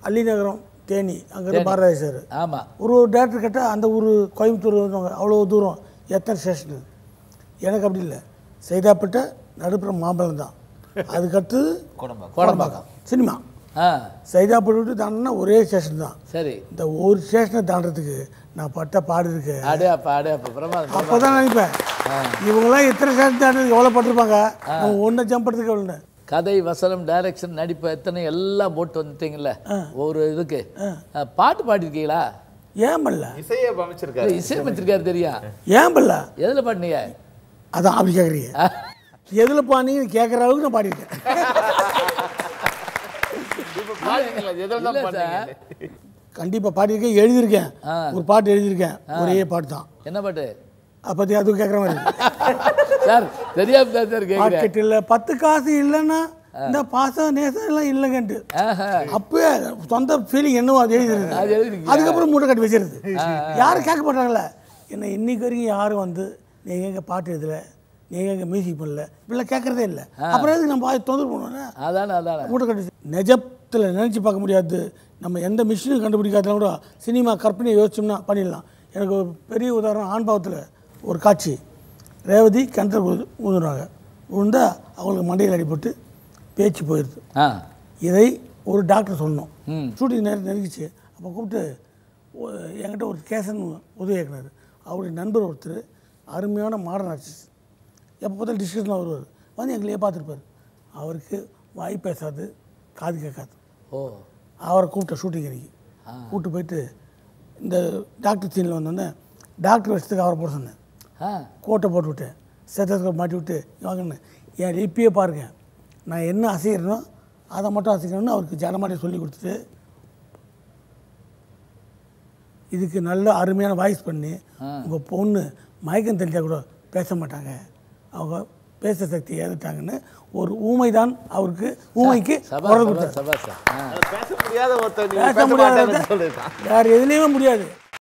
அள்ளிநகரம் தேனி அங்கேருந்து பாரதி சார் ஆமாம் ஒரு ஒரு டேரக்டர் கேட்டால் அந்த ஊர் கோயம்புத்தூர் வருவாங்க அவ்வளோ தூரம் எத்தனை ஸ்டேஷனு எனக்கு அப்படி இல்லை சைதாப்பேட்டை நடுப்புறம் மாம்பழம் தான் அதுக்கடுத்து குடம்பாக்கம் கோடம்பாக்கம் சினிமா ஆ சைதாப்பேட்டை விட்டு தாண்டினா ஒரே ஸ்டேஷன் தான் சரி இந்த ஒரு ஸ்டேஷனை தாண்டறதுக்கு நான் பட்ட பாடு இருக்கு அடே அப்பா அடே அப்பா பிரமாதம் அப்போ தான் நினைப்பேன் இவங்கெல்லாம் எத்தனை ஸ்டேஷன் தாண்டதுக்கு எவ்வளோ பட்டிருப்பாங்க நம்ம ஒன்று ஜம்ப் பண்ணுறதுக்கு எவ்வளோன்னு கதை வசனம் டைரக்ஷன் நடிப்பு எத்தனை எல்லாம் போட்டு வந்துட்டீங்கல்ல ஒரு இதுக்கு ஆ, பாட்டு பாடிருக்கீங்களா ஏன் பண்ணல இசையை அமைச்சிருக்காரு இசையமைச்சிருக்காரு தெரியும் ஏன் பண்ணல எதில் பாடினீங்க அதான் அப்படி கேட்குறீங்க எதில் பானீங்கன்னு கேட்குற அளவுக்கு நான் பாடியிருக்கேன் இப்ப பாருங்களேன், எதுல தான் இல்ல பண்ணீங்க? கண்டிப்பாக பாடியிருக்கேன் எழுதியிருக்கேன் ஒரு பாட்டு எழுதியிருக்கேன் ஒரே பாட்டு தான் என்ன பாட்டு அதை பற்றி அதுவும் கேட்குற மாதிரி சார் தெரியாம தான் சார் கேட்குறேன் பாக்கெட் இல்லை பத்து காசு இல்லைன்னா இந்த பாசம் நேசம் எல்லாம் இல்லைங்கன்ட்டு அப்பவே சொந்த ஃபீலிங் என்னவோ அது அது எழுதிருக்கு எழுதிருக்கீங்க. அதுக்கப்புறம் மூட்டை கட்டி வச்சிருது யாரும் கேட்க மாட்டாங்கல்ல என்ன இன்னைக்கு வரைக்கும் யாரும் வந்து நீங்கள் எங்கே பாட்டு எழுதல நீங்கள் எங்கே மியூசிக் பண்ணல இப்படிலாம் கேட்குறதே இல்லை அப்புறம் எதுக்கு நம்ம வாய் தொந்தரவு பண்ணுவோன்னா அதானே அதானே மூட்டை கட்டி நிஜத்தில் நினச்சி பார்க்க முடியாது நம்ம எந்த மிஷினும் கண்டுபிடிக்காதனா கூட சினிமா கற்பனையை யோசிச்சோம்னா பண்ணிடலாம் எனக்கு ஒரு பெரிய உதாரணம் ஆண்பாவத்தில் ஒரு காட்சி ரேவதி கிணத்துல ஊது ஊதுறாங்க ஊந்தா அவங்களுக்கு மண்டையில் அடிபட்டு பேச்சு போயிடுது ஆ இதை ஒரு டாக்டர் சொல்லணும் ம். ஷூட்டிங் நேரம் நெருங்கிச்சு அப்போ கூப்பிட்டு ஒ- என்கிட்ட ஒரு கேசன் உதவி இயக்குனர் அவருடைய நண்பர் ஒருத்தர் அருமையான மாடர்ன் ஆர்டிஸ்ட் எப்போ பார்த்தாலும் டிஸ்கஷனில் வருவார் வந்து எங்களையே பார்த்துருப்பார் அவருக்கு வாய் பேசாது காது கேட்காது ஓ அவரை கூப்பிட்ட ஷூட்டிங் அன்னைக்கு கூப்பிட்டு போயிட்டு இந்த டாக்டர் சீனில் வந்தோடனே டாக்டர் வருஷத்துக்கு அவரை போட சொன்னேன் ஆ கோட்டை போட்டு விட்டேன் செத்தத்தில் மாட்டி விட்டு வாங்கன்னு என் இப்பயே பாருங்க நான் என்ன அசைகிறேனோ அதை மட்டும் அசைக்கணும்னு அவருக்கு ஜனமாட்டி சொல்லி கொடுத்துட்டு இதுக்கு நல்ல அருமையான வாய்ஸ் பண்ணி உங்கள் பொண்ணு மயக்கம் தெளிச்சா கூட பேச மாட்டாங்க அவங்க பேச சக்தி ஏறிட்டாங்கன்னு ஒரு ஊமை தான் அவருக்கு ஊமைக்கு சபா குரல் சபா கொடுத்தாரு சபா சார் ஆ பேச முடியாத ஒருத்தர் நீங்க பேச பேச மாட்டேன்னு முடியாது சொல்லிருக்கான் வேறு எதுலேயுமே முடியாது